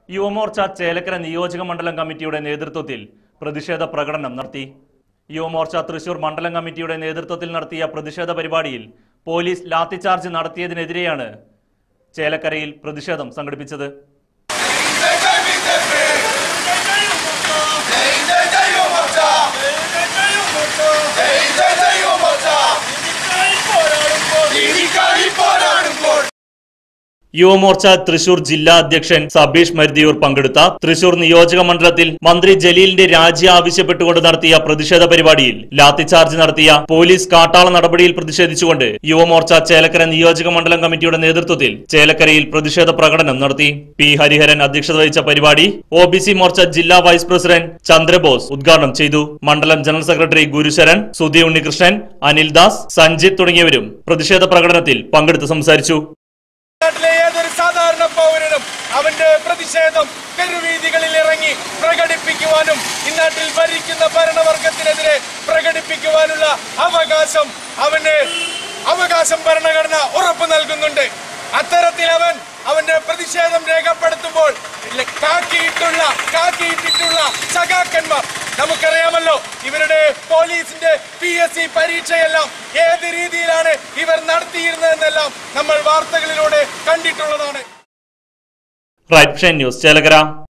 യുവമോർച്ച ചേലക്കര നിയോജക മണ്ഡലം കമ്മിറ്റിയുടെ നേതൃത്വത്തിൽ പ്രതിഷേധ പ്രകടനം നടത്തി യുവമോർച്ച തൃശൂർ മണ്ഡലം കമ്മിറ്റിയുടെ നേതൃത്വത്തിൽ നടത്തിയ പ്രതിഷേധ പരിപാടിയിൽ പോലീസ് ലാത്തിചാർജ് നടത്തിയതിനെതിരെയാണ് ചേലക്കരയിൽ പ്രതിഷേധം സംഘടിപ്പിച്ചത് യുവമോർച്ച തൃശൂർ ജില്ലാ അധ്യക്ഷൻ സബീഷ് മരുതിയൂർ പങ്കെടുത്ത തൃശൂർ നിയോജക മണ്ഡലത്തിൽ മന്ത്രി ജലീലിന്റെ രാജി ആവശ്യപ്പെട്ടുകൊണ്ട് നടത്തിയ പ്രതിഷേധ പരിപാടിയിൽ ലാത്തിചാർജ് നടത്തിയ പോലീസ് കാട്ടാള നടപടിയിൽ പ്രതിഷേധിച്ചുകൊണ്ട് യുവമോർച്ച ചേലക്കര നിയോജക മണ്ഡലം കമ്മിറ്റിയുടെ നേതൃത്വത്തിൽ ചേലക്കരയിൽ പ്രതിഷേധ പ്രകടനം നടത്തി പി ഹരിഹരൻ അധ്യക്ഷത വഹിച്ച പരിപാടി ഒ ബി സി മോർച്ച ജില്ലാ വൈസ് പ്രസിഡന്റ് ചന്ദ്രബോസ് ഉദ്ഘാടനം ചെയ്തു മണ്ഡലം ജനറൽ സെക്രട്ടറി ഗുരുശരൻ സുധി ഉണ്ണികൃഷ്ണൻ അനിൽദാസ് സഞ്ജിത്ത് തുടങ്ങിയവരും പ്രതിഷേധ പ്രകടനത്തിൽ പങ്കെടുത്ത് സംസാരിച്ചു നാട്ടിലെ ഏതൊരു സാധാരണ പൗരനും അവന്റെ പ്രതിഷേധം തെരുവീതികളിൽ ഇറങ്ങി പ്രകടിപ്പിക്കുവാനും ഇന്നാട്ടിൽ ഭരിക്കുന്ന ഭരണവർഗത്തിനെതിരെ പ്രകടിപ്പിക്കുവാനുള്ള അവകാശം അവന് അവകാശം ഭരണഘടന ഉറപ്പു നൽകുന്നുണ്ട് അത്തരത്തിൽ അവൻ അവന്റെ പ്രതിഷേധം രേഖപ്പെടുത്തുമ്പോൾ ഇല്ല- കാക്കിയിട്ടുള്ള കാക്കിയിട്ടിട്ടുള്ള സഖാക്കന്മാർ നമുക്കറിയാമല്ലോ ഇവരുടെ പോലീസിന്റെ പി എസ് സി പരീക്ഷയെല്ലാം ഏത് രീതിയിലാണ് ഇവർ നടത്തിയിരുന്നതെന്നെല്ലാം നമ്മൾ വാർത്തകളിലൂടെ കണ്ടിട്ടുള്ളതാണ് റൈറ്റ് ന്യൂസ് ചേലക്കര